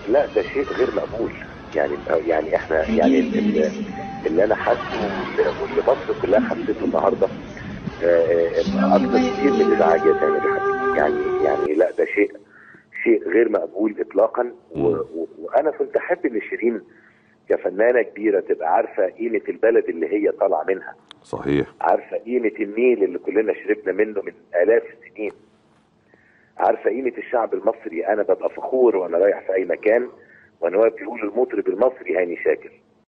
لا ده شيء غير مقبول يعني يعني احنا يعني اللي, اللي انا حاسه واللي مصر كلها حسيته النهارده آه، آه، اكتر كتير من الازعاج يا تامر يا حبيبي. يعني يعني لا ده شيء شيء غير مقبول اطلاقا و- و- وانا كنت احب ان شيرين كفنانه كبيره تبقى عارفه قيمه البلد اللي هي طالعه منها صحيح عارفه قيمه النيل اللي كلنا شربنا منه من الاف السنين عارفه قيمه الشعب المصري انا ببقى فخور وانا رايح في اي مكان وانا واقف بيقول المطرب المصري هاني شاكر